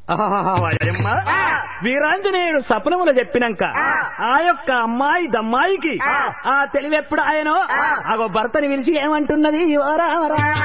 వయమ్మ, వీరాంజనేయుడు సపనములు చెప్పినాక ఆ యొక్క అమ్మాయి దమ్మాయికి ఆ తెలివెప్పుడు ఆయనో అగో భర్తని పిలిచి ఏమంటున్నది ఓ రామ రామ.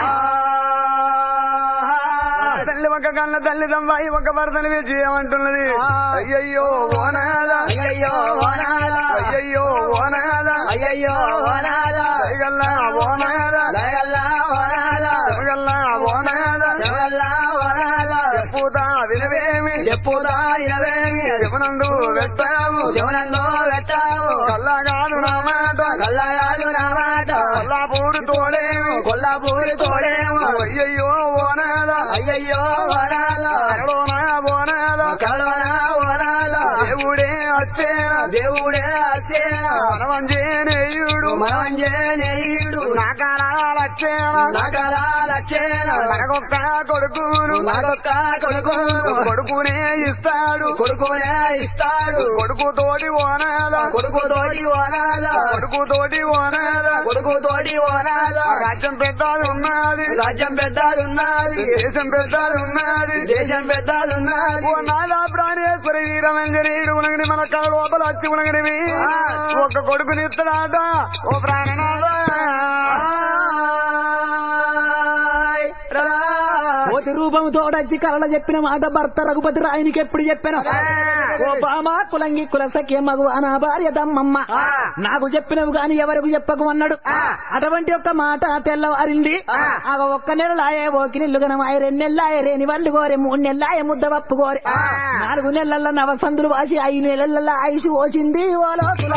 తల్లి ఒక కన్న తల్లి దంబాయి ఒక భర్తని పిలిచి ఏమంటున్నది అయ్యయ్యో ఓనాద అయ్యయ్యో ఓనాద. అయ్యయ్యో ఓనాద అయ్యయ్యో ఓనాద. దయగల్లా ఓనాద దయగల్లా ఓనాద. దయగల్లా ఓనాద దయగల్లా ఓనాద. చెప్పుతా వినవేమి చెప్పుదా ఇనవేమి. చెవునందు పెట్టావు శివనంలో పెట్టావు కల్లా కాదు నా మాట కల్లగాదు నా మాట కల్లాపూడి తోడేమి కొల్లాపూరి తోడేమో అయ్యయ్యో ఓనాద అయ్యయ్యో ఓనాద. కరడోనా ఓనాద కలవనా ఓనాద. దేవుడే వచ్చేనా దేవుడే అచ్చేనా మనమంజేనేయుడు మనమంజనేయుడు నాకారాలచ్చేనా నగరాలచ్చేనా మనకొక్క కొడుకును మరొక్క కొడుకు కొడుకునే ఇస్తాడు కొడుకునే ఇస్తాడు కొడుకు తోటి ఓనాద కొడుకు తోటి ఓనాద కొడుకు తోటి ఓనాద కొడుకు తోటి ఓనాద రాజ్యం పెద్దది ఉన్నది రాజ్యం పెద్దలున్నది దేశం పెద్దది ఉన్నది దేశం పెద్దలున్నది ఓ నాదా ప్రాణేశ్వర వీరమంజనీయుడు ఉనగని మన కళ లోపల వచ్చి ఉనగనివి ఒక్క కొడుకుని ఇస్తాడాట ఓ ప్రాణనాథ ఆయ్ రదా. కోతి రూపం తోడచ్చి కలల చెప్పిన మాట భర్త రఘుపతి రాయునికి ఎప్పుడు చెప్పాను ఓ బామ కులంగి కులసఖ్య మగు నా భార్య దమ్మమ్మ నాకు చెప్పినవు గాని ఎవరికి చెప్పకు అన్నాడు అటువంటి ఒక్క మాట తెల్లవారింది ఆ ఒక్క నెలలాయే ఓకి నెల్లు గనమాయ రెండు నెలలాయ రేని వాళ్ళు కోరే మూడు నెలలాయ ముద్ద పప్పు కోరే నాలుగు నెలల నవసందులు వాసి ఐదు నెలల ఆయుష్ పోసింది ఓ లోపల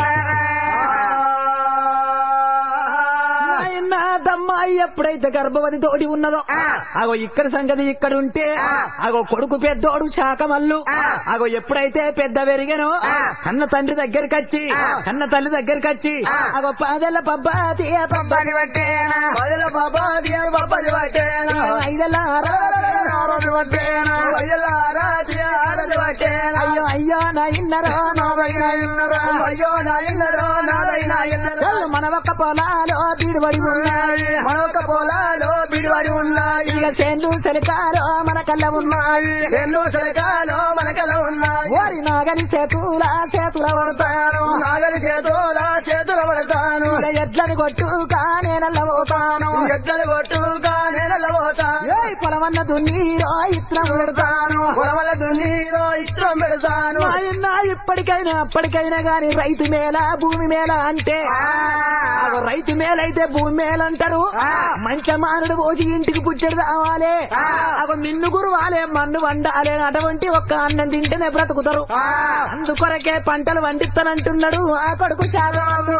నాయనా దమ్మాయి ఎప్పుడైతే గర్భవతి తోటి ఉన్నదో అగో ఇక్కడ సంగతి ఇక్కడ ఉంటే అగో కొడుకు పెద్దోడు శాకమల్లు అగో ఎప్పుడైతే పెద్ద పెరిగానో కన్న తండ్రి దగ్గరికి వచ్చి కన్న తల్లి దగ్గరికి వచ్చి అగో పాదెల్ల పబ్బాతి పబ్బాని పట్టేనా పదల బాబా దియ బాబాది పట్టేనా ఐదెల్ల ఆరోజు పట్టేనా అయ్యల ఆరాధ్య ఆరాధ్య పట్టేనా అయ్యో అయ్యో నా ఇన్నరో నా వైనా ఇన్నరో అయ్యో నా ఇన్నరో నాదైనా ఇన్నరో చల్లు మన ఒక్క పొలాలో బీడుబడి ఉన్నాయి మనొక పొలాలో బిడివాడి ఉన్నాయి ఇక చేన్లు సెలకారో మన కళ్ళ ఉన్నాయి ఎన్నో సరకాలో మనకల ఉన్నాయి ఓరి నాగని చేతుల చేతుల పడతాను నాగలి చేతుల చేతుల పడతాను ఇక ఎడ్లను కొట్టు కానేనల్ల పోతాను ఎద్దలు కొట్టుగా నేనల పోతాను ఏ పొలమన్న దున్నీరో ఇత్రం పెడతాను పొలమల దున్నీరో ఇష్టం పెడతాను నాయనా ఇప్పటికైనా అప్పటికైనా గాని రైతు మేల భూమి మేల అంటే అగో రైతు మేలైతే భూమి మేలంటారు మంచి మానుడు పోసి ఇంటికి పుట్టడు రావాలి అగో మిన్ను గురువాలే మన్ను వండాలే అటువంటి ఒక్క అన్నం తింటేనే బ్రతుకుతారు అందుకొరకే పంటలు వండిస్తానంటున్నాడు ఆ కొడుకు చాలు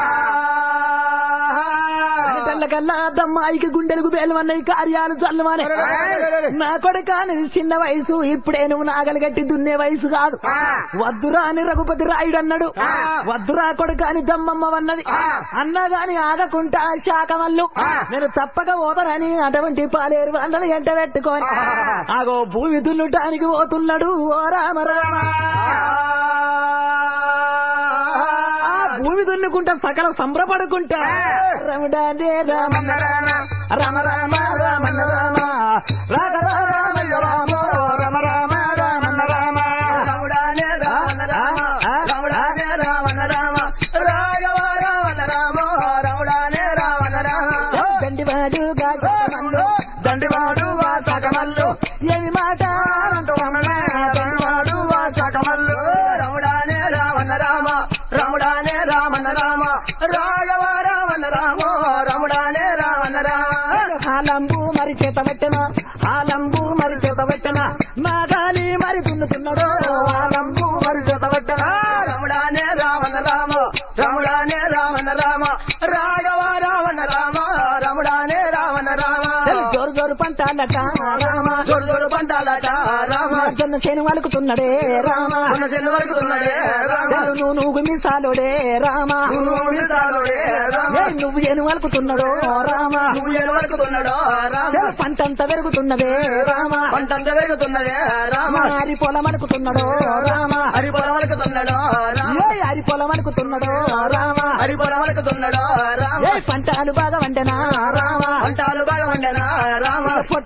కల్లా దమ్మాయికి గుండెలకు బేలమన్నాయి కార్యాలు చల్లమని నా కొడుక నీది చిన్న వయసు ఇప్పుడే నువ్వు నాగలి గట్టి దున్నే వయసు కాదు వద్దురా అని రఘుపతి రాయుడు అన్నాడు వద్దురా కొడుక అని దమ్మమ్మ అన్నది అన్నా గాని ఆగకుంటా శాఖమల్లు నేను తప్పక పోతానని అటువంటి పాలేరు వందలు ఎంట పెట్టుకొని ఆగో భూమి దున్నుటానికి పోతున్నాడు ఓ రామ రామ ఆ భూమి దున్నుకుంటా సకల సంబరపడుకుంటా రమడానే రామ రామ రామ రామ రామ రామ రామ రామ రామ రామ రామ రామ రాముడానే రావణ రామ రాముడానే రావణ రామ రాఘవ రావణ రామ రాముడానే రావణ రామ దండివాడు గాజమల్లు దండివాడు వాసకమల్లు ఏమి మాట దండివాడు వాసకమల్లు రాముడానే రావణ రామ రాముడానే రావణ రామ రాఘవ రావణ రామ రాముడానే రావణ రామ హాలంబు మరి చేత పెట్టన హాలంబు మరి చేత పెట్టన మా గాలి మరి దున్నుతున్నాడు హాలంబు మరి చేత పెట్టన రాముడానే రావణ రామ రాముడానే రావణ రామ రాఘవ రావణ రామ రాముడానే రావణ రామ జోరు జోరు పంటాలట రామ జోడు జోడు పంటాలట రామ జొన్న చేను వలుకుతున్నాడే రామ మన చెల్లు వరకుతున్నాడే రామ నువ్వు నువ్వు మీసాలుడే రామ నువ్వు నిజాలుడే రామ ఏ నువ్వు ఏను వలుకుతున్నాడో రామ నువ్వు ఎలు వరకుతున్నాడో రామ పంటంతా పెరుగుతున్నదే రామ పంటంత పెరుగుతున్నదే రామ అరి పొలం అనుకుతున్నాడో రామ హరి పొలం వరకుతున్నాడో రామ ఏ అరి పొలం అనుకుతున్నాడో రామ హరి పొలం వరకుతున్నాడో రామ ఏ పంటలు బాగా వండెనా రామ పంటాలు బాగా వండెనా రామ పొట్టాల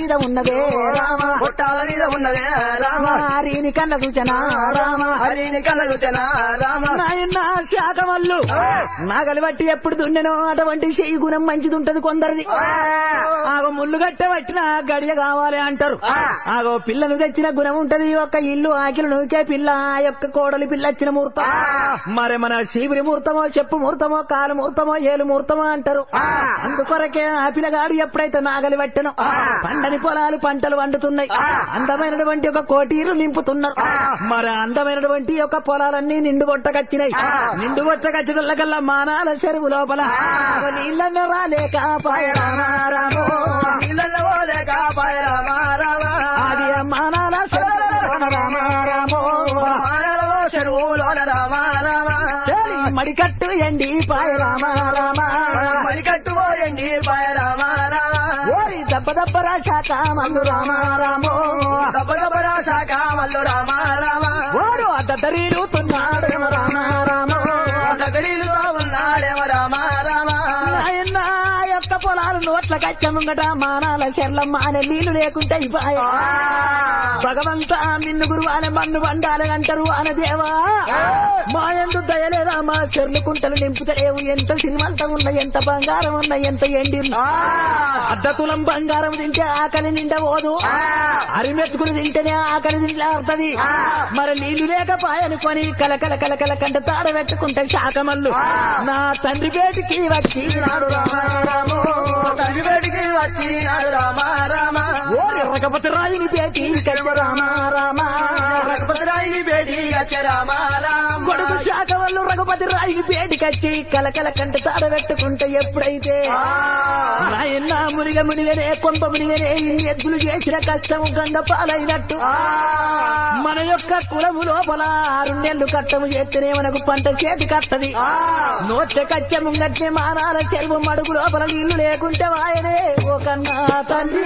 మీద ఉన్నదే రామ పుట్టాల మీద ఉన్నదే రామ హరిని కన్న సూచన రామ హరిని కలగుచన రామ నాయన శాఖమల్లు నాగలి బట్టి ఎప్పుడు దున్నెనో అటువంటి చెయ్యి గుణం మంచిది ఉంటది కొందరిది ఆగో ముళ్ళు గట్టె పట్టిన గడియ కావాలి అంటారు ఆగో పిల్లను తెచ్చిన గుణం ఉంటది ఒక ఇల్లు ఆకిలు నూకే పిల్ల ఆ యొక్క కోడలి పిల్ల వచ్చిన ముహూర్తం మరి మన శివుని ముహూర్తమో చెప్పు ముహూర్తమో కాలు ముహూర్తమో ఏలు ముహూర్తమో అంటారు అందుకొరకే ఆ పిల్లగాడు ఎప్పుడైతే నాగలి పట్టెనో పండని పొలాలు పంటలు వండుతున్నాయి అందమైనటువంటి ఒక కోటీలు నింపుతున్నారు మరి అందమైనటువంటి ఒక పొలాలన్నీ నిండు బొట్టకచ్చినాయి నిండు బొట్టకచ్చినకల్లా మానాల చెరువు లోపల నీళ్ళన్న రాలేక పాయ రామారామో. నీళ్ళల్లో పోలే కాపాయ రామ రామ అది మానాల చెరువు రామారామో. మానలో చెరువులోన రామ రామ చెలి మడికట్టు ఎండి పాయ రామారామ మరికట్టుకోయండి పాయ రామ రామ ఓరి దెబ్బ దెబ్బరా శాఖ మల్లు రామారామో దబ్బ దబ్బరా శాఖ మల్లు రామ రామ ఓరు అద్దరీలుతున్నాడు రామారామో దగ్గరిలో ఉన్నాడేమో రామ రామ ఆయన యొక్క పొలాలు నోట్ల కచ్చముంగట మానాల చెర్లమ్మ అనే నీళ్లు లేకుంటే ఇపాయ భగవంత నిన్ను గురువు అనే మన్ను బండాలి అంటారు అనే దేవా మా ఎందు దయలేదా మా చెర్లు కుంటలు నింపుతలేవు ఎంత సినిమంతం ఉన్న ఎంత బంగారం ఉన్న ఎంత ఎండి అద్దతులం బంగారం తింటే ఆకలి నిండబోదు అరిమెత్తుకులు తింటేనే ఆకలి నిండాడుతుంది మరి నీళ్లు లేకపాయనుకొని కలకల కలకల కంట తాడ పెట్టుకుంటే శాకమల్లు నా తండ్రి పేటికి వచ్చి నాడు రామారామో. తండ్రి బయటికి వచ్చినాడు రామ రామ ఓ రఘపతి రాయుని పేటి కల్వ రామారామా రఘుపతి రాయి బేటి వచ్చే రామ రామ కొడుకు శాఖవల్లు రఘుపతి రాయుని పేటికచ్చి కలకల కంట తాడ పెట్టుకుంటే ఎప్పుడైతే నాయన మునిగ మునిగనే కొంప మునిగనే ఇన్ని ఎద్దులు చేసిన కష్టము గంగ పాలైనట్టు మన యొక్క కులము లోపల ఆరు నెలలు కట్టము చేస్తేనే మనకు పంట చేతి కట్టది నోట్ల కచ్చ ముంగట్నే మానాల చెరువు మడుగు లోపల నీళ్లు లేకుంటే వాయనే ఒక నా తండ్రి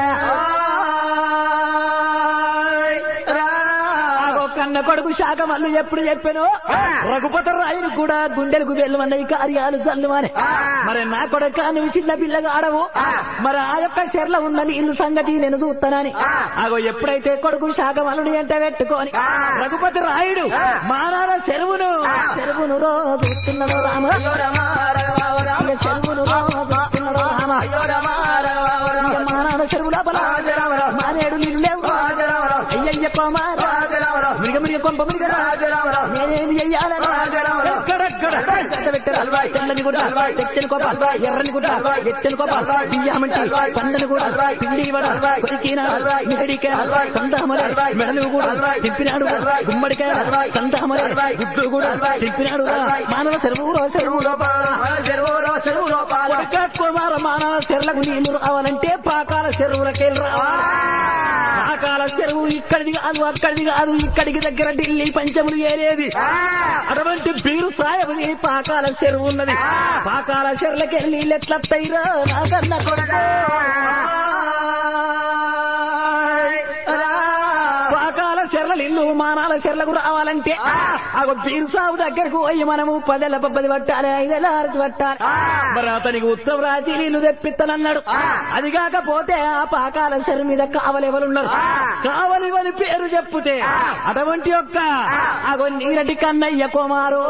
ఆగో కన్న కొడుకు శాఖ మల్లు ఎప్పుడు చెప్పాను రఘుపతి రాయుడు కూడా గుండెలకు వెళ్ళమన్నాయి కార్యాలు చల్లుమని మరి నా కొడుక నువ్వు చిన్న పిల్లగా ఆడవు మరి ఆ యొక్క చెర్ల ఉన్న నీళ్ళు సంగతి నేను చూస్తానని ఆగో ఎప్పుడైతే కొడుకు శాఖ మల్లుని ఎంట పెట్టుకొని రఘుపతి రాయుడు మానాల చెరువును చెరువును రోజు చూస్తున్నాడు రామ అయ్యో రామ రామ రామ ఇక చెరువును రోజు చూస్తున్నాడు రామ అయ్యో రామ రామ రామ ఇక మానాల చెరువు లోపల రాజరామరావు. మానేడు నీళ్ళు లేవు రాజరామరావు. అయ్యయ్య కుమార రాజరామరావు. మిరిగ మిరిగ కొంప మిరిగ రాజరామరావు. నేనేమి చెయ్యాలని రాజరామరావు. ఎక్కడెక్కడ గంట పెట్టారు. హల్వాయ్. తెల్లని గుడ్డ హల్వాయ్. తెచ్చని కోప హల్వాయ్. ఎర్రని గుడ్డ హల్వాయ్. ఎచ్చని కోప హల్వాయ్. బియ్యమంటి హల్వాయ్. పందని కూడా హల్వాయ్. పిండి వడ హల్వాయ్. కొరికిన హల్వాయ్. మిగడికాయ హల్వాయ్. సందామలే హల్వాయ్. మెడలు కూడా హల్వాయ్. తిప్పినాడు హల్వాయ్. గుమ్మడికాయ హల్వాయ్. సందామలే హల్వాయ్. గుడ్డు కూడా హల్వాయ్. తిప్పినాడు హల్వాయ్. మానవ చెరువు చెరువు మన చెరువులో చెరువు లోపాల కుమార మానవ చెరువులకు నీళ్లు రావాలంటే పాకాల చెరువులకెళ్ళి రావాలి పాకాల చెరువు ఇక్కడిది కాదు అక్కడిది కాదు ఇక్కడికి దగ్గర ఢిల్లీ పంచములు ఏరేది అటువంటి బీరు సాయబుని పాకాల చెరువు ఉన్నది పాకాల చెరువులకెళ్ళి నీళ్ళు ఎట్లత్తైరా నాకన్న కొడుకు పాకాల చెర్ల ఇల్లు మానాల చెర్లకు రావాలంటే ఆ బీరు సాగు దగ్గరకు పోయి మనము పదేళ్ళ పబ్బది పట్టాలి ఐదేళ్ళ ఆరతి పట్టాలి మరి అతనికి ఉత్తమ రాజీ నీళ్లు తెప్పిస్తానన్నాడు అది కాకపోతే ఆ పాకాల చెరు మీద కావలెవరున్నారు కావలివని పేరు చెప్పుతే అటువంటి యొక్క అగో నీరటి కన్నయ్య కుమారు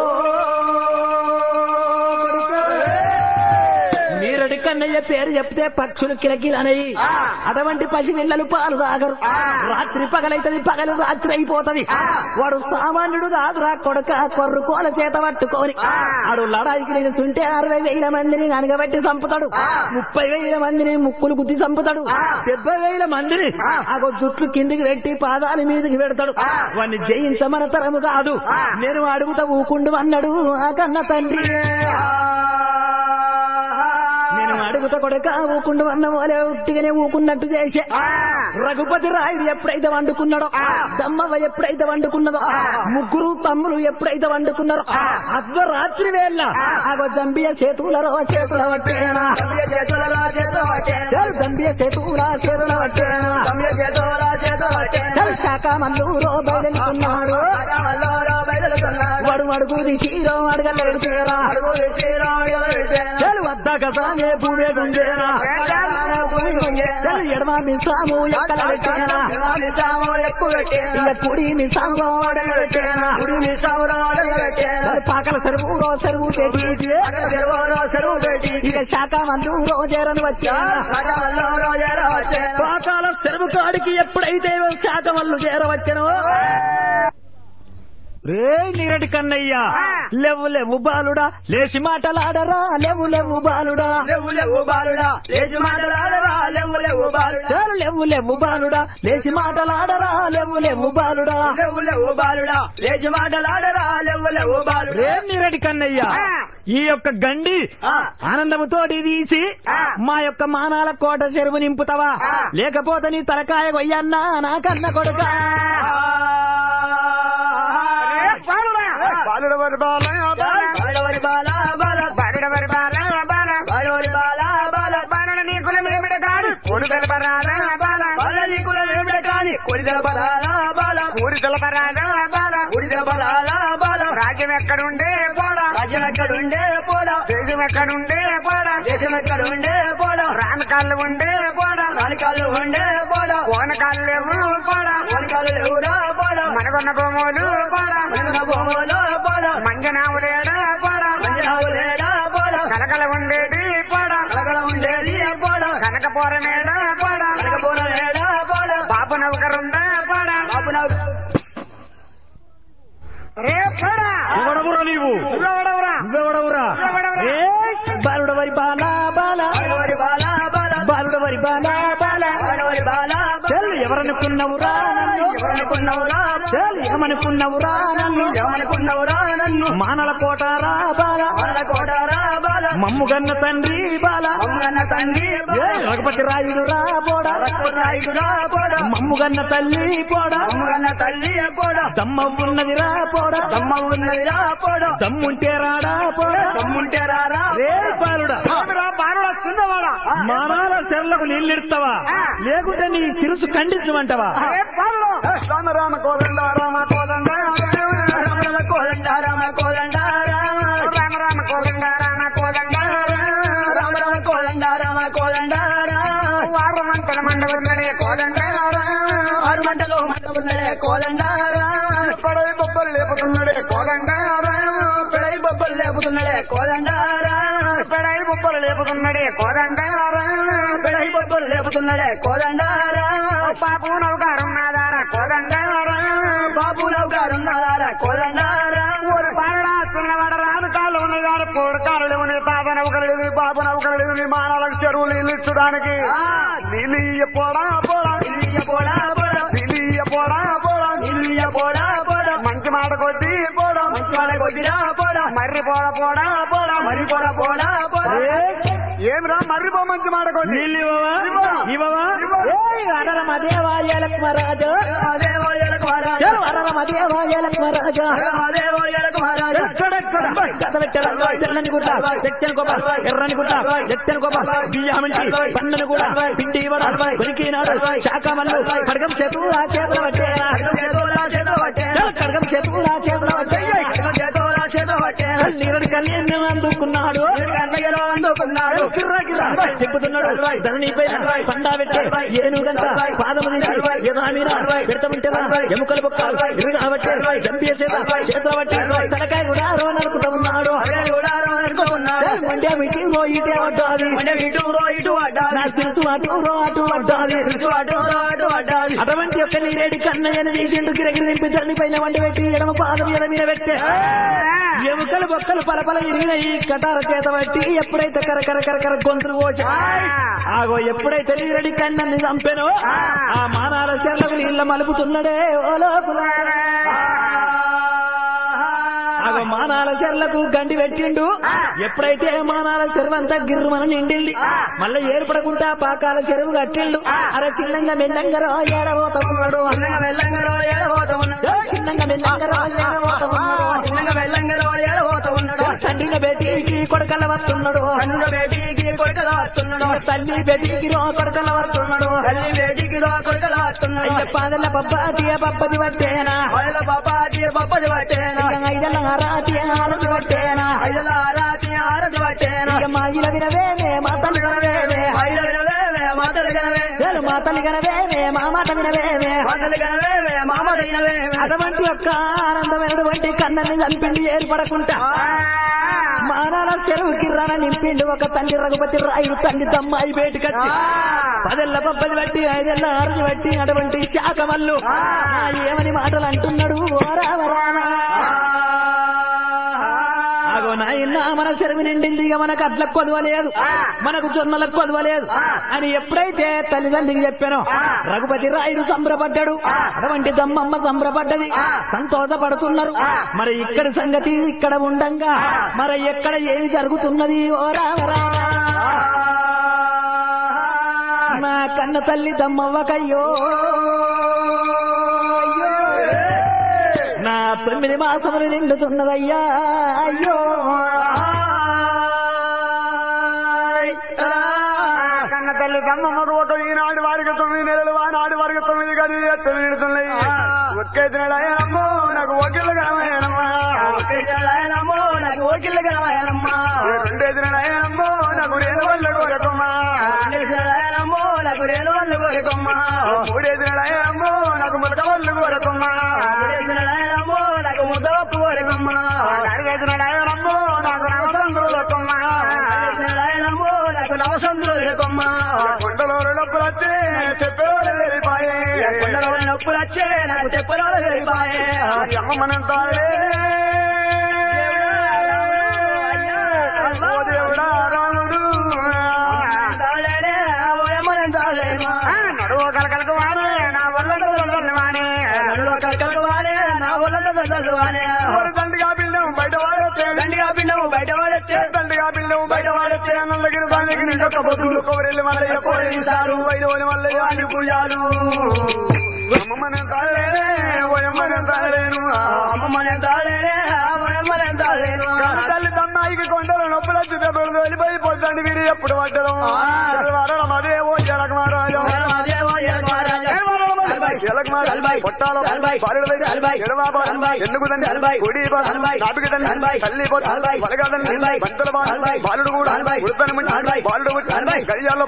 నీరటి కన్నయ్య పేరు చెప్తే పక్షులు కిలకిలనయి అటువంటి పసిపిల్లలు పాలు తాగరు రాత్రి పగలైతది పగలు రాత్రి అయిపోతది వాడు సామాన్యుడు కాదురా కొడుక కొర్రు కోల చేత పట్టుకొని ఆడు లడాయికి నిలుస్తుంటే అరవై వేల మందిని అనగబెట్టి చంపుతాడు ముప్పై వేల మందిని ముక్కులు గుద్ది చంపుతాడు డెబ్బై వేల మందిని ఆ జుట్లు కిందికి పెట్టి పాదాల మీదకి పెడతాడు వాడిని జయించమన తరము కాదు నేను అడుగుతా ఊకుండు అన్నాడు ఆ కన్న తండ్రి నేను అడుగుతా కొడక ఊకుండు అన్న వాళ్ళే ఉట్టిగానే ఊకున్నట్టు చేసే రఘుపతి రాయుడు ఎప్పుడైతే వండుకున్నాడో దమ్మవ్వ ఎప్పుడైతే వండుకున్నదో ముగ్గురు తమ్ములు ఎప్పుడైతే వండుకున్నారో అర్ధరాత్రి వేళ ఆగో దంబియ చేతులలో చేతుల పట్టేనా తమ్య చేతులలో చేతులు పట్టేనా. చల్ దంబియ చేతుల చేతుల పట్టేనా తమ్య చేతులలో చేతులు పట్టేనా. చల్ శాఖ మల్లూరో బయలుకున్నాడు రాగమల్లోరో బయలుతున్నాడు. వాడు అడుగు తీసిరో అడగలేడు చేరా చెలు వద్దాక సాగే భూమే గుంజేరా చెలు ఎడమ మిసాము ఎక్కల పెట్టేరా ఇక కుడి మిసాము అడగలేటేరా పాకల సరువు రో సరువు పెట్టి ఇక శాఖ మందు రోజేరని వచ్చా పాకాల సెలవు కాడికి ఎప్పుడైతే శాఖ వల్లు చేరవచ్చనో రే నీరటి కన్నయ్య లేవు లేవు బాలుడా లేచి మాటలాడరా లేవు లేవు బాలుడా లేవు లేవు బాలుడా లేచి మాటలాడరా లేవు లేవు బాలుడా చాలు లేవు లేవు బాలుడా లేచి మాటలాడరా లేవు లేవు బాలుడా లేవు లేవు బాలుడా లేచి మాటలాడరా లేవు లేవు బాలుడా రే నీరటి కన్నయ్య ఈ యొక్క గండి ఆ. ఆనందముతోటి తీసి ఆ. మా యొక్క మానాల కోట చెరువు నింపుతావా ఆ. లేకపోతే నీ తలకాయ కొయ్యన్నా నా కన్న కొడుక బాలుడ వరి బాల బాల. బాలవరి బాల బాల బాలుడ వరి బాల బాల. బాలవరి బాల బాల బాలుడ నీ కులం ఏమిటి కాదు ఊరు తెలపరాదా బాల బాల నీకుల ఏమిడే కాని కొడిదల బలాల బాల ఊరు తెలపరాదా బాల కొడిదల బలాల బాల రాజ్యం ఎక్కడుండే పోడా రాజ్యం ఎక్కడుండే పోడా దేశం ఎక్కడుండే పోడా దేశం ఎక్కడుండే పోడా రామకాళ్ళు ఉండే పోడా నాలుకాళ్ళు ఉండే పోడా కోనకాళ్ళు లేవు పోడా వనకాలు లేవురా పోడా మనకొన్న భూములు పోడా మన భూములో పోడా మంజనావులేడా పోడా మంజరావు లేడా పోడా కలకల ఉండేది పోడా కలకల ఉండేది పోడా కనకపోరమేడా పోడా కనకపోన లేడా పోడా బాబు నౌకరుందా పోడా బాబు నాకు రే పోడా ఎవడవురా నీవు నువ్వెవడవురా? నువ్వెవడవురా నువ్వెవడవురా? ఏయ్! బాలుడ వరి బాల బాల బాలవరి బాల బాల బాలుడ వరి బాల బాల బాలవరి బాల చెల్లు ఎవరనుకున్నవురా నన్ను ఎవరనుకున్నావురా చెల్లు ఏమనుకున్నవురా నన్ను ఎవరనుకున్నావురా నన్ను మానల కోటారా బాల బాల కోటారా బాల మమ్ముగన్న తండ్రి బాల అమ్మన్న తండ్రి ఏ రఘుపతి రాయుడు రా పోడా రాయుడురా పోడా మమ్ముగన్న తల్లి పోడా అమ్మగన్న తల్లి పోడా దమ్మ ఉన్నది రా పోడా దమ్మ ఉన్నదిరా పోడా దమ్ముంటే రాడా పోడా దమ్ముంటే రారా రే బాలుడా ఏమిరా బాలుడా చిన్నవాడా మానాల చెర్లకు నీళ్ళిడతావా లేకుంటే నీ సిరుసు ఖండించమంటావా రే బాలుడు రామ రామ కోదండ రామ కోదండ రమణ కోదండ రామ కోదండ రామ రామ కోదండ రామ కోదండ రామ రామ కోదండ రామ కోదండ వారు మంటల మండలే కోదండ ఆరు మంటలు మంట ఉన్నదే కోదండ పడవి బొబ్బలు లేపుతున్నాడే కోదండ పిడై బొబ్బలు లేపుతున్నాడే కోదండ పడవి బొబ్బలు లేపుతున్నాడే కోదండ పిడై బొబ్బలు లేపుతున్నాడే కోదండ పాపు నౌకారున్నాదార కోదండ బాబు నౌకారున్నారా కోదండ ఊరు పారడా చిన్నవాడ రాదు కాళ్ళు ఉన్నాయి గారు పోడు కాళ్ళు ఉన్నాయి పాప నౌకలేదు బాబు నౌకలేదు విమానాలకు చెరువులు నీళ్ళు ఇచ్చడానికి నీళ్ళు ఇయ్య పోడా పోడా ఇల్లియ పోడా పోడా నీళ్ళు ఇయ్య పోడా పోడా ఇల్లియ పోడా పోడా మంచి మాట కొద్దీ పోడా మంచి వాళ్ళ కొద్దిరా పోడా మర్రి పోడ పోడా పోడా మరి పోడా పోడా పోడా ఏమిరా మర్రి పో మంచి మాట కొద్దీ నీళ్ళు ఇవ్వవా ఇవ్వవా ఏయ్, అడరమ దేవాలయాలకు మహారాజా దేవోయలకు మహారాజా చెలు అడరమ దేవాలయాలకు మహారాజా దేవోయలకు మహారాజా ఎక్కడెక్కడ గత పెట్టెల తెల్లని గుడ్డ తెచ్చని గొప్ప ఎర్రని గుడ్డ ఎత్తని గొప్ప బియ్యమింటి పన్నను కూడా పిండి ఇవ్వడ కొనికినాడు శాఖ మల్లు కడగం చేతు ఆ చేతుల పట్టేరా చేతోలా చేతో పట్టే చెలు కడగం చేతు ఆ చేతుల పట్టే చేతోలా చేతో పట్టే నీరుడి కళ్యాణ్ అందుకున్నాడు కన్నయ్యలో అందుకున్నాడు కిర్రా కిర్రా చెప్పుతున్నాడు ధరణిపై పండా పెట్టే ఏనుగంట పాదము తీసి యథామీన పెడతామంటే ఎముకలు బొక్కలు ఇరుగాబట్టే చంపేసేత చేతుల బట్టి తలకాయ కూడా రో నరుకుతా ఉన్నాడు అదే కూడా అనుకున్నాడు మండే మిటి రో ఇటే పడ్డాది అంటే ఇటు రో ఇటు అడ్డాలి నా తెలుసు అటు రో అటు పడ్డాది ఇటు అటు రో అటు అడ్డాలి అటువంటి యొక్క నీరేడి కన్నయ్యని తీసిండు కిరకిరి దింపి ధరణి పైన వంట పెట్టి ఎడమ పాదం ఎడ మీద పెట్టే ఎముకలు బొక్కలు పలపల ఇరిగిన ఈ కటార చేత బట్టి ఎప్పుడైతే కర కర కర కర గొంతులు పోసి ఆగో ఎప్పుడైతే నీరడి కన్నని చంపెనో ఆ మానాల చెర్లకు నీళ్ళ మలుపుతున్నాడే ఓ లోపల ఆగో మానాల చెర్లకు గండి పెట్టిండు ఎప్పుడైతే మానాల చెరువు అంతా గిర్రుమని నిండింది మళ్ళీ ఏర్పడకుండా పాకాల చెరువు కట్టిండు అరే చిన్నంగా మెల్లంగా రో ఏడబోతున్నాడు చిన్నగా మెల్లంగా రో ఏడబోతా ఉన్నాడు చిన్నంగా మెల్లంగా రో ఏడబోతున్నాడు చిన్నగా మెల్లంగా రో ఏడబోతా ఉన్నాడు తండ్రిని బేటీకి కొడుకల వస్తున్నాడు కన్నుల బేటీకి కొడుకలా వస్తున్నాడు తల్లి బేటీకి రో కొడుకల వస్తున్నాడు తల్లి బేటీకి రో కొడుకలా పట్టున్నాడు అయ్య పాదల పబ్బాతియ పప్పది పట్టేనా పైల బాబాజీ బొబ్బది పట్టేనా ఐదల ఆరాతియ ఆరతి పట్టేనా ఐదుల ఆరాతి ఆరతి పట్టేనా ఇక మా ఇల వినవేమే మా తల్లి వినవేమే ఐదు వినవేవే మాతలు గనవే వేలు మా తల్లి వినవేమే మా మాట వినవేమే మాతలు గనవేవే మామలు గనవేవే అటువంటి యొక్క ఆనందమైనటువంటి కన్నని చంపిండి ఏర్పడకుండా మానాల చెరువు కిర్రాన నింపిండి ఒక తండ్రి రఘుపతి రాయుడు తండ్రి తమ్మాయి బయటకొచ్చి పదెల్ల పబ్బది బట్టి ఐదెల్ల ఆరుది బట్టి అటువంటి శాఖమల్లు ఏమని మాటలు అంటున్నాడు ఓ రామ రామ అగో నాయన మన చెరువు నిండింది ఇక మనకు అట్లకు కొదవలేదు మనకు జొన్నలకు కొదవలేదు అని ఎప్పుడైతే తల్లిదండ్రికి చెప్పానో రఘుపతి రాయుడు సంబరపడ్డాడు అటువంటి దమ్మమ్మ సంబరపడ్డది సంతోషపడుతున్నారు మరి ఇక్కడి సంగతి ఇక్కడ ఉండంగా మరి ఎక్కడ ఏమి జరుగుతున్నది ఓ రామ రామ. నా కన్న తల్లి దమ్మవ్వకయ్యో అయ్యో. నా తొమ్మిది మాసములు నిండుతున్నదయ్యా అయ్యో కన్న తల్లి కమ్మమ్మ రోడ్డు ఈనాడు వారికి తొమ్మిది నెలలు ఆనాడు వారికి తొమ్మిది గది ఎత్తులు నిడుతున్నాయి ఒక్కైతే నెలమ్మో నాకు ఒకళ్ళు కామయ్యానమ్మా నాకు ఓకిళ్ళు గనవయనమ్మా రెండైదు నెలమ్మో నాకు రేలు వల్ల కోరకమ్మా నాకు రేలు వాళ్ళు కోరికమ్మా మూడైదు నెలమ్మో నాకు ములక వల్లు కోరకమ్మా నాకు ముద్దవప్పు కోరికమ్మా నాలుగైదు నెలమ్మో నాకు నవసంద్రులకమ్మా నాకు నవసంద్రులు కోరికమ్మా కొండలో డబ్బులు వచ్చి చెప్పేవాళ్ళు వెళ్ళిపోయే కొండలో నొప్పులు వచ్చే నాకు చెప్పరాలు వెళ్ళిపోయే అమ్మనంతా ఓ దేవుడా రాముడు తాళేనే ఓయమ్మని తాళేమా నడువ కలకలకు వాడే నా వల్ల వాడే నడులో కక్కలకు వాడే నా ఒళ్ళంతా దద్దలు వాడే తండ్రిగా బిల్లం బయట వాడొచ్చే గండిగా పిండము బయట వాడొచ్చే తండ్రిగా బిల్లం బయట వాడొచ్చే అన్నలగిరి దానికి నిండొక్క బొద్దులు కొబ్బరిల్లు మల్లయ్య కోరించారు వైదోని మల్లయ్య అని పూజాలు అమ్మమ్మని తాళేనే ఓయమ్మని తాళేను అమ్మమ్మని తాళేనే ఓయమ్మని తాళేను తల్లి తమ్మాయికి కొండలు నొప్పులు వచ్చి దెబ్బలు వెళ్ళిపోయి పొద్దండి వీరి ఎప్పుడు పడ్డడం వాడడం అదే ఓ జలక మహారాజు దేవో మహారాజా బాలుడు కూడా బాలుడు గడియాల్లో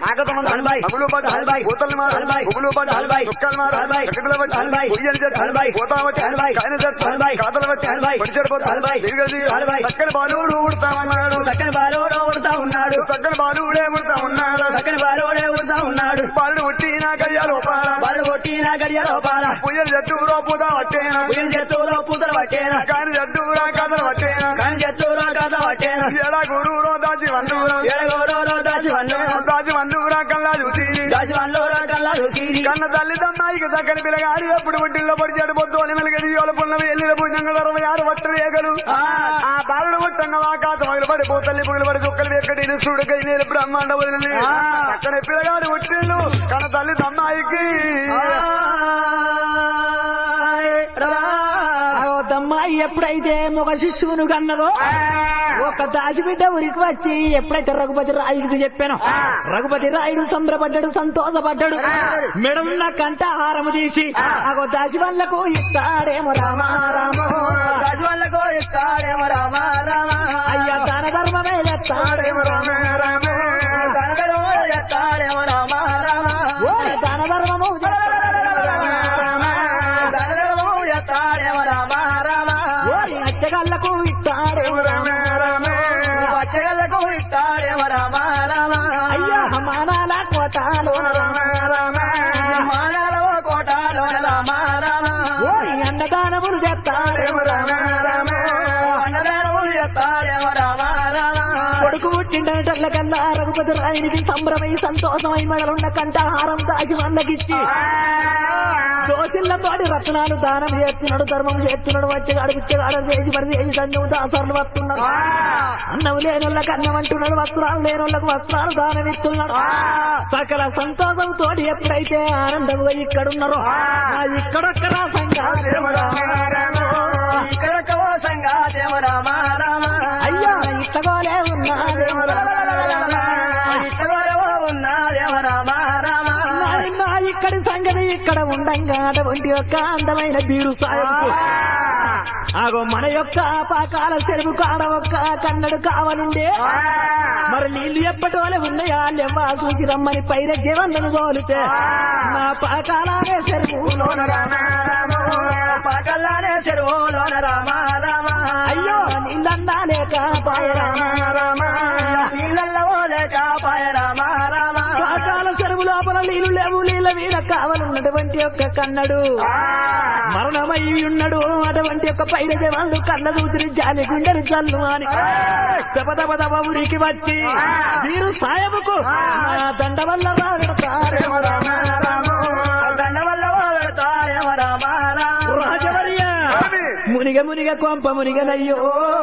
చక్కని బాలుడు ఉడతామన్నాడు చక్కని బాలుడు ఉడతా ఉన్నాడు చక్కని బాలుడే ఉడతా ఉన్నాడు చక్కని బాలుడే ఉడతా ఉన్నాడు బాలుడు ఉట్టి నా గడియాలో బాలు కొట్టి నా గడియ లోపాల పుయ్యలు జట్టులో పూత పట్టేనా ఉయ్యం చెట్టులో పూతలు పట్టేనా కాని జట్టురా కథలు పట్టేనా కానీ చెట్టులో కథ పట్టేనా ఎడా గురువులో దాచి వండురా ఎడగోడలో దాచి వన్ను దాచి వండురా కల్లా చూసి దాచి వన్నులో కల్లా రుచిరి కన్న తల్లి తమ్మాయికి చక్కని పిల్లగాడి ఎప్పుడు ఒడ్డిల్లో పడి చెడు పొద్దు అని మెలిగడి యోల పున్నమ ఎల్లిన భుజంగా అరవై ఆరు వట్టు రేగలు ఆ బాలుడు పుట్టంగా ఆకాశ మగిలి పడి పోతల్లి పుగిలి పడి చుక్కలు ఎక్కడి సూడుకై నేను బ్రహ్మాండ వదిలి అక్కడ పిల్లగాడు పుట్టిండు కన్న తల్లి తమ్మాయికి అగో దమ్మాయి ఎప్పుడైతే ఒక శిశువును కన్నదో ఒక దాచిబిడ్డ ఉరికి వచ్చి ఎప్పుడైతే రఘుపతి రాయుడికి చెప్పాను రఘుపతి రాయుడు సంబరపడ్డాడు సంతోషపడ్డాడు మెడన్న కంట హారము తీసి అగో దాచి వాళ్ళకు ఇస్తాడేమో రామా రామో దాచి వాళ్ళకు ఇస్తాడేమో రామ రామ అయ్యా దాన ధర్మమే చేస్తాడేమో రామా రామో కనకలో ఎత్తాడేమో రామ రామ ఓ దాన ధర్మము చేస్తాడేమో రామా రామా. కనకలో ఎత్తాడేమో రామ రామ ఓ అచ్చగాళ్ళకు ఇస్తాడేమో రామా రామా. పచ్చగలకు ఇస్తాడేమో రామ రామ అయ్యా మానాల కోటాలో రామా రామా. మానలో కోటాలో రామ రామ ఓ అన్నదానములు చేస్తాడేమో రామా రామా. అన్నదానము ఎత్తాడేమో రామ రామ కొడుకు పుట్టిండటల్ల కన్నా రఘుపతి రాయునికి సంభ్రమై సంతోషమై మెడలున్న కంఠహారం దాచి వాళ్ళకిచ్చి దోసిళ్లతోటి రత్నాలు దానం చేస్తున్నాడు ధర్మం చేస్తున్నాడు వచ్చి అడుగుచ్చేవాడు చేసి మరి చేసి సంజం దాసాలు వస్తున్నాడు అన్నం లేనోళ్ళకి అన్నం అంటున్నాడు వస్త్రాలు లేనోళ్ళకి వస్త్రాలు దానం ఇస్తున్నాడు సకల సంతోషంతో ఎప్పుడైతే ఆనందంగా ఇక్కడున్నారో ఆ ఇక్కడొక్కడ సంఘాలు ఇక్కడ సంగాదేమో రామ రామ అయ్యా ఇట్టగోలే ఉన్నాదేమో రామ. ఇక్కడ ఉన్నాదేమో రామ రామ నాయనా అక్కడి సంగతి ఇక్కడ ఉండంగా అటువంటి యొక్క అందమైన బీరు సాయంకు ఆగో మన యొక్క పాకాల చెరువు కాడ ఒక్క కన్నడు కావనుండే మరి నీళ్లు ఎప్పటి వల్ల ఉన్నాయా లేవా చూసి రమ్మని పైన జీవన్నను తోలితే నా పాకాలనే చెరువులోన రామ పగల్లానే చెరువులోన రామ రామ అయ్యో నీళ్ళన్నా లేక పాయ రామ రామ నీళ్ళల్లో లేక పాయ రామ రామ పాకాల చెరువు లోపల నీళ్లు లేవు నీళ్ళ మీద కావాలన్నటువంటి యొక్క కన్నడు మరణమై ఉన్నాడు అటువంటి యొక్క పైన జవాన్లు కళ్ళ దూసిరి జాలి గుండెలు జల్లు అని దెబ్బ దెబ్బ దెబ్బ ఊరికి వచ్చి వీరు సాయముకు నా దండ వల్ల వాడతారేమో రామ రామ. దండ వల్ల పెడతారేమ రామ రామ రాజవర్య మునిగ మునిగ కొంప మునిగనయ్యో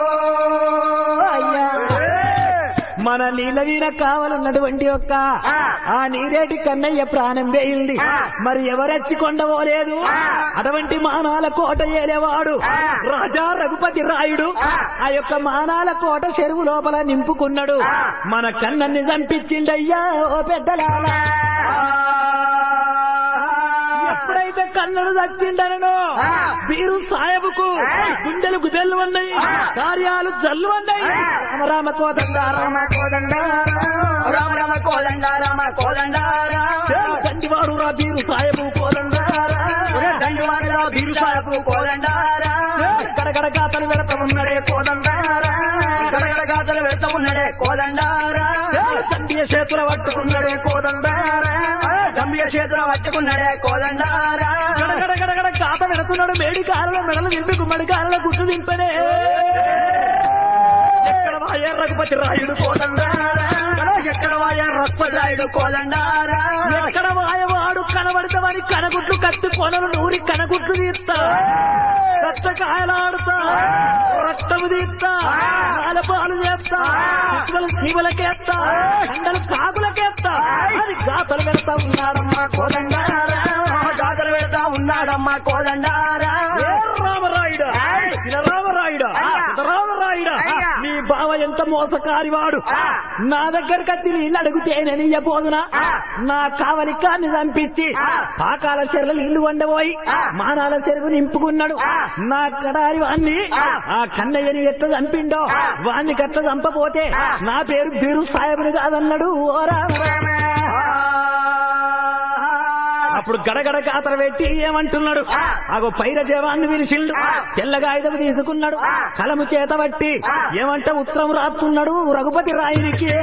అయ్యా మన నీళ్ళ వీణ కావాలన్నటువంటి యొక్క ఆ నీరేటి కన్నయ్య ప్రాణం వేయింది మరి ఎవరెచ్చి కొండవోలేదు అటువంటి మానాల కోట ఏలేవాడు రాజా రఘుపతి రాయుడు ఆ యొక్క మానాల కోట చెరువు లోపల నింపుకున్నాడు మన కన్నన్ని చంపించిండయ్యా ఓ పెద్దలాలా ఎప్పుడైతే కన్నడు చచ్చిండనో వీరు సాయబుకు గుండెలు గుదెల్లు ఉన్నాయి కార్యాలు జల్లు ఉన్నాయి రామ రామ కోదండ రామ కోదండ రామ రామ కోదండ రామ కోదండ రామ తండ్రివాడు రా వీరు సాయబు కోదండ దండు వారిలో బిరుసాలకు కోదండ గడగడ గాతలు వెడత ఉన్నడే కోదండ గడగడ గాతలు వెళ్తా ఉన్నాడే కోదండ తండ్రి చేతుల పట్టుకున్నాడే కోదండ గంభీర చేతులు పట్టుకున్నాడే కోదండ గడగడ గడగడ గాత వెడుతున్నాడు మేడి కాలలో మెడలు దింపి గుమ్మడి కాలలో గుర్తు దింపనే ఎక్కడ వాయే రఘుపతి రాయుడు కోదండ ఎక్కడ వాయ రత్పరాయుడు కోదండ ఎక్కడ వాయవాడు కనబడతామని కనగుట్లు కత్తి కొనలు నూరి కనగుట్లు తీస్తా రక్త కాయలాడుతా రక్తము తీస్తా పాలు చేస్తా శిశువులు శివులకేస్తా కండలు కాకులకేస్తా అది గాతలు పెడతా ఉన్నాడమ్మా కోదండ గాతలు పెడతా ఉన్నాడమ్మా కోదండ రామరాయుడు రామరాయుడు రామరాయుడు నీ బావ ఎంత మోసకారివాడు నా దగ్గరకు వచ్చి నీళ్ళు అడిగితే నేను ఇయ్యబోదునా నా కావలి కాన్ని చంపించి పాకాల చెరువులు నీళ్లు వండబోయి మానాల చెరువు నింపుకున్నాడు నా కడారి వాణ్ణి ఆ కన్నయ్యని ఎట్లా చంపిండో వాణ్ణి గట్ల చంపపోతే నా పేరు బీరు సాయబుని కాదన్నాడు ఓ రామ అప్పుడు గడగడ కాతర పెట్టి ఏమంటున్నాడు ఆగో పైర జవాన్ని పిలిచిండు తెల్లగా ఐదవ తీసుకున్నాడు కలము చేత బట్టి ఏమంట ఉత్తరం రాస్తున్నాడు రఘుపతి రాయునికి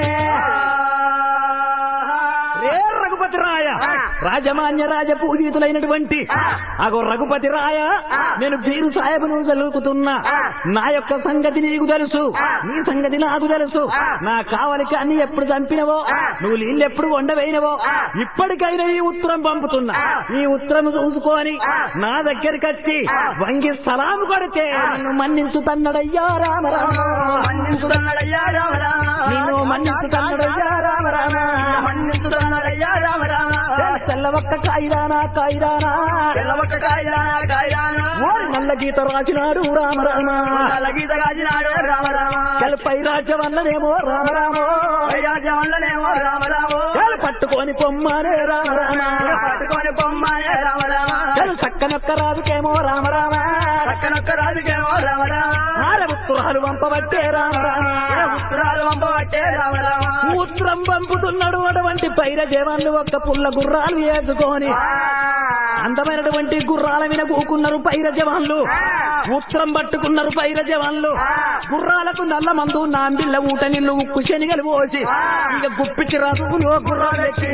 రే రఘుపతి రాయ రాజమాన్య రాజ పూజితులైనటువంటి అగో రఘుపతి రాయ నేను బీరు సాహెబును చదువుకుతున్నా నా యొక్క సంగతి నీకు తెలుసు నీ సంగతి నాకు తెలుసు నా కావలికి అన్ని ఎప్పుడు చంపినవో నువ్వు నీళ్ళు ఎప్పుడు వండవేయినవో ఇప్పటికైనా ఈ ఉత్తరం పంపుతున్నా ఈ ఉత్తరం చూసుకొని నా దగ్గరికి వచ్చి వంగి సలాము కొడితే నిన్ను మన్నించు తన్నడయ్యా రామ రామ మన్నించుతున్నాడయ్యా రామ రామ నిన్ను మన్నించు తన్నడయ్యా రామ రామ మన్నించుతున్నాడయ్యా రామ రామ తెల్ల ఒక్క కాయిదానా కాయిదానా తెల్లబట్ట కాయలానా కాయలానా ఓరి నల్ల గీత రాసినాడు రామ రామ నల్ల గీత కాజినాడు రామ రామ పై రాజ్యం అన్నదేమో రామ రామో రాజవల్లనేమో రామ రామ చాలు పట్టుకొని పొమ్మనే రామ రామ పట్టుకొని బొమ్మనే రామ రామ చాలు చక్కనొక్క రాజుకేమో రామ రామ పక్కనొక్క రాజుకేమో రామ రామ ఉత్తరాలు పంపబట్టే రామ రామ ఉత్తరాలు పంపబట్టే రామ రామ ఉత్తరం పంపుతున్నాడు అటువంటి పైర జవాన్లు ఒక్క పుల్ల గుర్రాలు వేసుకొని అందమైనటువంటి గుర్రాల మీద కూకున్నారు పైర జవాన్లు ఉత్తరం పట్టుకున్నారు పైర జవాన్లు గుర్రాలకు నల్ల మందు నాంబిళ్ళ ఊట నిల్లు ఉక్కు శనిగలు పోసి ఇక గుప్పిచ్చి రాజులు గుర్రాలు ఎక్కి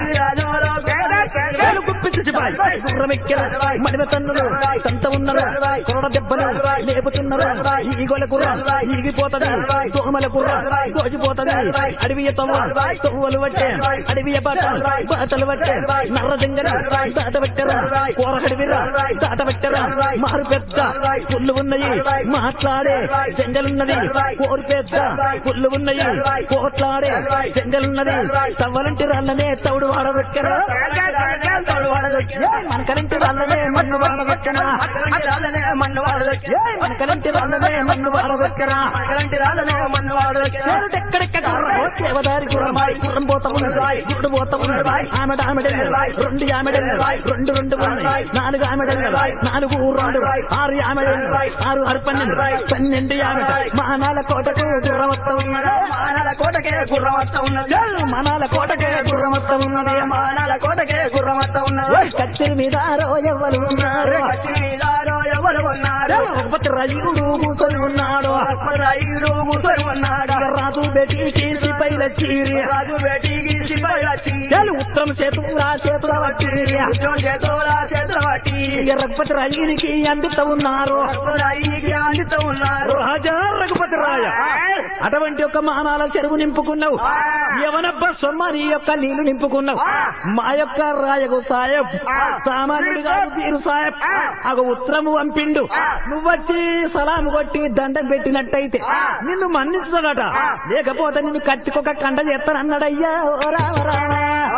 వేలు గుప్పిచ్చి సిపాయి గుర్రం ఎక్కిన మడిమ తన్నులు సంత ఉన్నారు కొరడ దెబ్బలు లేపుతున్నారు ఈగోల గుర్రం ఈగిపోతది దోమల గుర్రం దోచిపోతది అడవి తవ్వ తవ్వలు పట్టే అడవి బాట బాటలు పట్టే నర్ర దింగర దాట పెట్టరా కూరగడి విర్ర దాట పెట్టరా మారు పెద్ద పుల్లు ఉన్నాయి మాట్లాడే జంగలున్నది కోరు పెద్ద పుల్లు ఉన్నాయి కోట్లాడే జంగలున్నది తవ్వలంటి రాళ్ళనే తౌడు వాడబెట్టరా మనకన మనకలంటి వాళ్ళనే మన్ను వాడబెట్టనా అక్కలంటి రాళ్ళనే మన్ను వాడు దొక్కిన ఏ మనకలంటి వాళ్ళనే మన్ను వాడబెట్టనా అక్కలంటి రాళ్ళనే మన్ను వాడు దొక్కిన ఎక్కడెక్కడ దేవదారి గుర్రమాయి గుర్రం పోతా ఉన్నది గుడ్డు పోతా ఉన్నది ఆమెడ ఆమెడెల్ల రెండు ఆమెడెల్ల రెండు రెండు ఉన్నాయి నాలుగు ఆమెడెల్ల నాలుగు రెండు ఆరు ఆమెడెల్ల ఆరు ఆరు పన్నెండు పన్నెండు ఆమెడ మానాల కోటకు గుర్రమత్త ఉన్నది మానాల కోటకే గుర్రమత్త ఉన్నది మనాల కోటకే గుర్రమత్త ఉన్నది మానాల కోటకే గుర్రమత్త ఉన్నది ఓయ్ కత్తిరి మీద ఎవరు ఉన్నారు కత్తి మీదారో ఎవరు ఉన్నారు రఘుపతి రయుడు కూర్చొని ఉన్నాడు రైలు ముసరు ఉన్నాడు రాజు బెటికి సిపైల చీరి రాజు బేటీకి సిపాయి వచ్చి చాలు ఉత్తరం చేతుల చేతుల వచ్చి ఉద్యోగం చేతుల చేతుల పట్టి రఘుపతి రాయునికి అందుతూ ఉన్నారు రైలుకి అందుతూ ఉన్నారు రాజా రఘుపతి రాయ అటువంటి ఒక మానాల చెరువు నింపుకున్నావు యవనబ్బ సొమ్మ నీ యొక్క నీళ్లు నింపుకున్నావు మా యొక్క రాయగు సాయబ్ సామాన్యుడు కాదు తీరు సాయబ్ ఒక ఉత్తరము పంపిండు నువ్వొచ్చి సలాము కొట్టి దండం పెట్టినట్టయితే నిన్ను మన్నించుతాడట లేకపోతే నిన్ను కత్తికొక కండ చేస్తానన్నాడయ్యా ఓ రామ రామ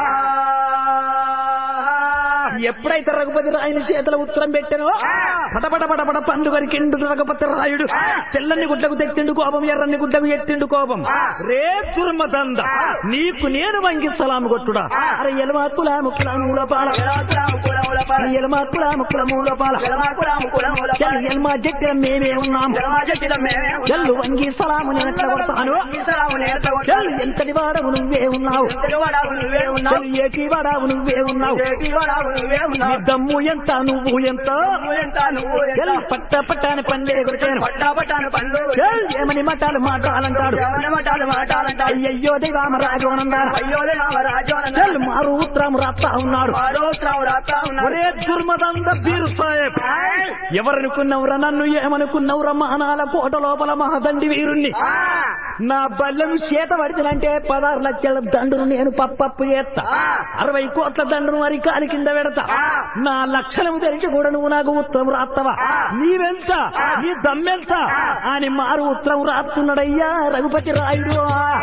ఎప్పుడైతే రఘుపతి రాయుని చేతుల ఉత్తరం పెట్టానో పటపట పటపట పండు వరికిండు రఘుపతి రాయుడు తెల్లని గుడ్డకు తెచ్చిండు కోపం ఎర్రని గుడ్డకు ఎత్తిండు కోపం రే దుర్మదంద నీకు నేను వంగి సలాము కొట్టుడా అరే ఎలమాకుల ముక్కుల మూలపాల ఎలమాకుల ముక్కుల మూలపాల చెల్లు ఎల్మా జట్టిన మేమే ఉన్నాం చెల్లు వంగి సలాము నేను ఎట్లా కొడతాను చెల్లు ఎంతటి వాడవు నువ్వే ఉన్నావు చెల్లు ఏకి వాడావు నువ్వే ఉన్నావు నీ దమ్ము ఎంత నువ్వు ఎంత చెల్లు పట్ట పట్టాని పల్లె కొరికాను చెల్లు ఏమని మటాలు మాటాలంటాడు అయ్యయ్యో దైవామరాజు అనందారు చెల్లు మారు ఉత్తరం రాస్తా ఉన్నాడు ఒరే దుర్మదంద బీరు సాహెబ్ ఎవరనుకున్నవరా నన్ను ఏమనుకున్నవరా మహానాల కోట లోపల మహాదండి వీరుణ్ణి నా బల్లెను చేత పడితేనంటే పదహారు లక్షల దండును నేను పప్పప్పు చేస్తా అరవై కోట్ల దండును మరి కాలి కింద పెడతా నా లక్షణము తెలిసి కూడా నువ్వు నాకు ఉత్తరం రాస్తావా నీవెంత నీ దమ్మెంత అని మారు ఉత్తరం రాస్తున్నాడయ్యా రఘుపతి రాయుడు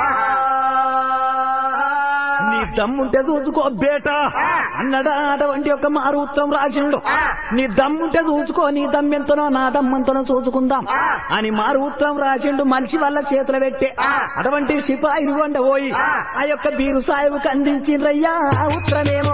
నీ దమ్ముంటే చూసుకో బేట అన్నడా అటువంటి ఒక మారు ఉత్తరం రాసిండు నీ దమ్ముంటే చూసుకో నీ దమ్మెంతనో నా దమ్మంతనో చూసుకుందాం అని మారు ఉత్తరం రాసిండు మనిషి వల్ల చేతులు పెట్టే అటువంటి సిపాయిలు కొండ పోయి ఆ యొక్క బీరు సాయిబుకి అందించిండ్రయ్యా ఆ ఉత్తరమేమో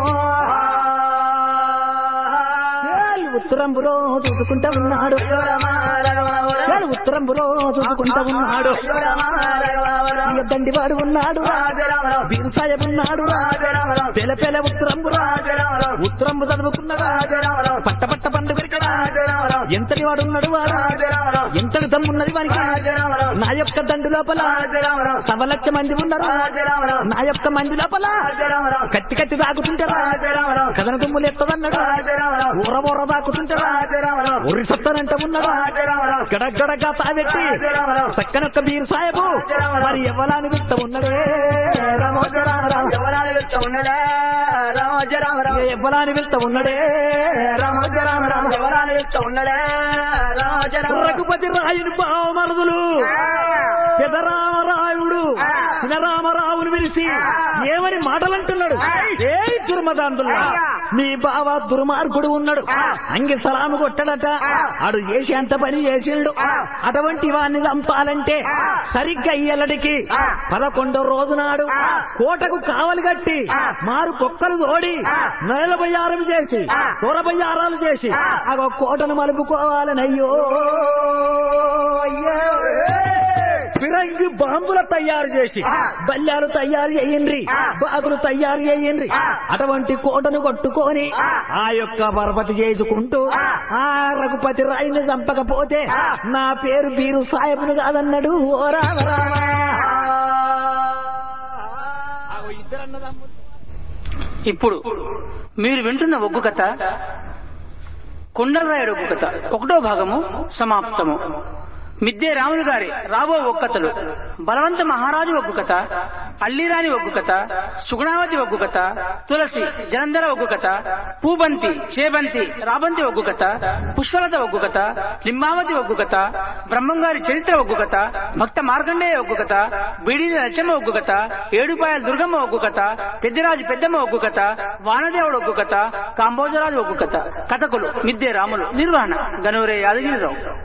ఏయ్, ఉత్తరం బురో చూసుకుంటా ఉన్నాడు ఏయ్, ఉత్తరం బురో చూసుకుంటా ఉన్నాడు ఇక దండివాడు ఉన్నాడు బీరు సాయబ్ ఉన్నాడు పెల పెల ఉత్తరం బురా ఉత్తరం చదువుకున్నాడు పట్ట పట్ట పండు పెరిగడా ఎంతటి వాడు ఉన్నాడు వాడు ఎంతటి దమ్మున్నది వానికి నా యొక్క దండు లోపల సవ లక్ష మంది ఉన్నారు నా యొక్క మంది లోపల కత్తి కత్తి దాకుతుంటారా కథన తుమ్ములు ఎత్తదన్నాడు ఊర ఊర దాకుతుంటారా ఉరి సత్తనంట ఉన్నాడు గడగడగా తావెట్టి చక్కనొక్క బీరు సాయబు మరి ఎవలాని విత్త ఉన్నదే రామోజరామరామ ఎవలాని వెళ్తా ఉన్నడే రామోజరామరామ రఘుపతి రాయుని బావమరుదులు పెదరామరాయుడు చినరామరావుని పిలిచి ఏమని మాటలంటున్నాడు ఏ దుర్మదాంతుల్లా మీ బావ దుర్మార్గుడు ఉన్నాడు అంగి సలాము కొట్టడట ఆడు చేసి అంత పని చేసిండు అటువంటి వాణ్ణి చంపాలంటే సరిగ్గా ఇయ్యలడికి పదకొండో రోజు నాడు కోటకు కావలి కట్టి మారు కుక్కలు తోడి నేల బయ్యారం చేసి తోర బయ్యారాలు చేసి ఆ కోటను మలుపుకోవాలని అయ్యో అయ్యో ఫిరంగి బాంబుల తయారు చేసి బల్యాలు తయారు చేయండి బాగులు తయారు చేయండి అటువంటి కోటను కొట్టుకొని ఆ యొక్క పరపతి చేసుకుంటూ ఆ రఘుపతి రాయిని చంపకపోతే నా పేరు బీరు సాయబును కాదన్నాడు ఓ రామ రామ ఇప్పుడు మీరు వింటున్న ఒగ్గు కథ కుండలరాయుడు ఒగ్గు కథ ఒకటో భాగము సమాప్తము మిద్దే రాములు గారి రాబో ఒక్కతలు బలవంత మహారాజు ఒగ్గు కథ అల్లిరాని ఒగ్గు కథ సుగుణావతి ఒగ్గు కథ తులసి జలంధర ఒగ్గు కథ పూబంతి చేబంతి రాబంతి ఒగ్గు కథ పుష్పలత ఒగ్గు కథ లింబావతి ఒగ్గు కథ బ్రహ్మంగారి చరిత్ర ఒగ్గు కథ భక్త మార్కండేయ ఒగ్గు కథ బీడీల లచ్చమ్మ ఒగ్గు కథ ఏడుపాయల దుర్గమ్మ ఒగ్గు కథ పెద్దరాజు పెద్దమ్మ ఒగ్గు కథ వానదేవుడు ఒగ్గు కథ కాంబోజరాజు ఒగ్గు కథ కథకులు మిద్దే రాములు నిర్వహణ గనూరే యాదగిరిరావు